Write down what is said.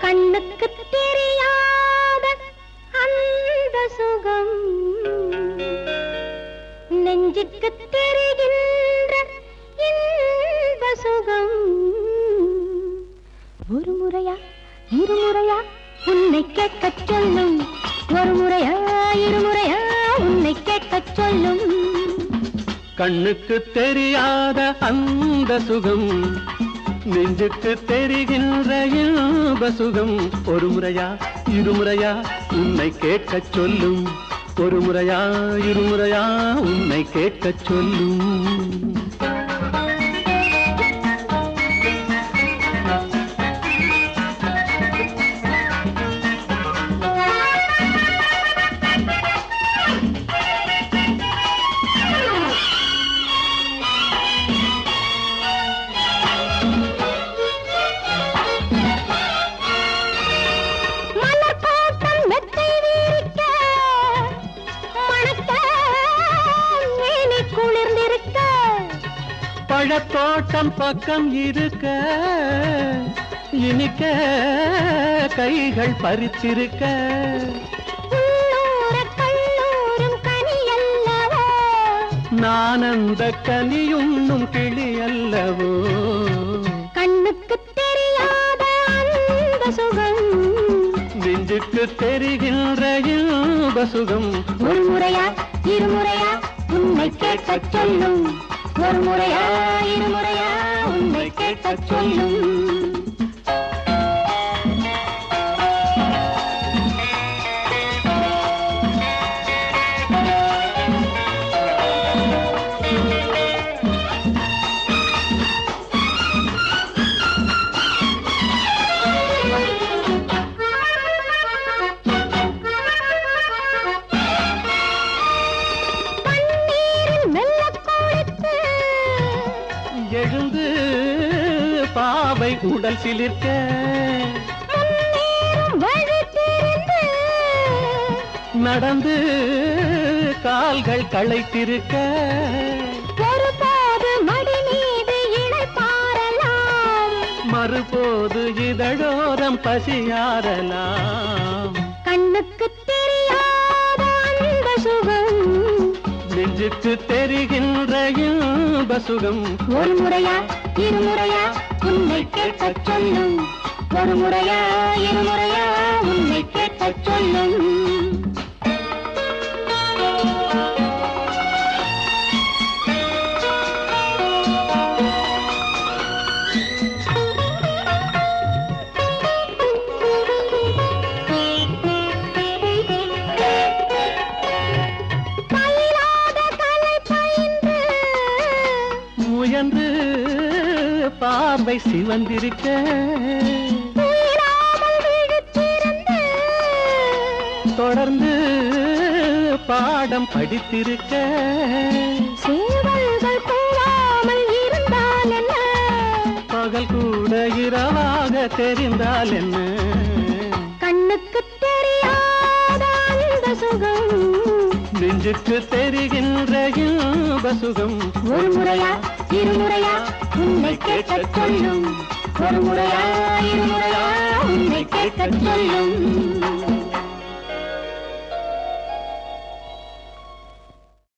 கண்ணுக்கு தெரியாத அந்த சுகம் நெஞ்சுக்கு தெரிகின்ற இன்ப சுகம் ஒரு முறையா இருமுறையா உன்னை கேட்கச் சொல்லும் ஒரு முறையா இருமுறையா உன்னை கேட்கச் சொல்லும் கண்ணுக்கு தெரியாத அந்த சுகம் நெஞ்சுக்கு தெரிகின்ற இன்ப சுகம் ஒரு முறையா இருமுறையா உன்னை கேட்கச் சொல்லும் ஒரு முறையா இருமுறையா உன்னை கேட்கச் சொல்லும் மலர் தோட்டம் மெத்தை விரிக்க, மணக்க, மேனி குளிர்ந்திருக்க, பழத்தோட்டம் பக்கம் இருக்க இனிக்க கைகள் பறித்திருக்க உள்ளூர கல்லூரும் கனி அல்லவோ, நான் அந்த கனியுண்ணும் கிளி அல்லவோ கண்ணுக்கு தெரியாத அந்த சுகம் நெஞ்சுக்கு தெரிகின்ற இன்ப சுகம் ஒரு முறையா இருமுறையா உன்னை கேட்கச் சொல்லும் ஒரு முறையா இருமுறையா உன்னை கேட்கச் சொல்லும் பன்னீரில் மெல்லக் குளித்து, எழுந்து பாவை உடல் சிலிர்க்க முன்னேறும் வழி தெரிந்து, நடந்து கால்கள் களைத்திருக்க ஒருபோது மடி மீது இளைப்பாறலாம். மறுபோது இதழோரம் பசியாரலாம் கண்ணுக்கு தெரியாத அந்த சுகம் நெஞ்சுக்கு தெரிகின்ற இன்ப சுகம் ஒரு முறையா இருமுறையா உன்னை கேட்கச் சொல்லும் ஒரு முறையா இருமுறையா உன்னை கேட்கச் சொல்லும் பயிலாத கலை பயின்று முயன்று பார்வை சிவந்திருக்க உயிராமல் விழித்திருந்து தொடர்ந்து பாடம் படித்திருக்க சேவல்கள் கூவாமல் இருந்தால் என்ன பகல் கூட இரவாக தெரிந்தால் என்ன கண்ணுக்கு தெரியாத அந்த சுகம் நெஞ்சுக்கு தெரிகின்ற இன்ப சுகம் ஒரு முறையா இருமுறையா உன்னை கேட்கச் சொல்லும் ஒரு முறையா இருமுறையா உன்னை கேட்கச் சொல்லும்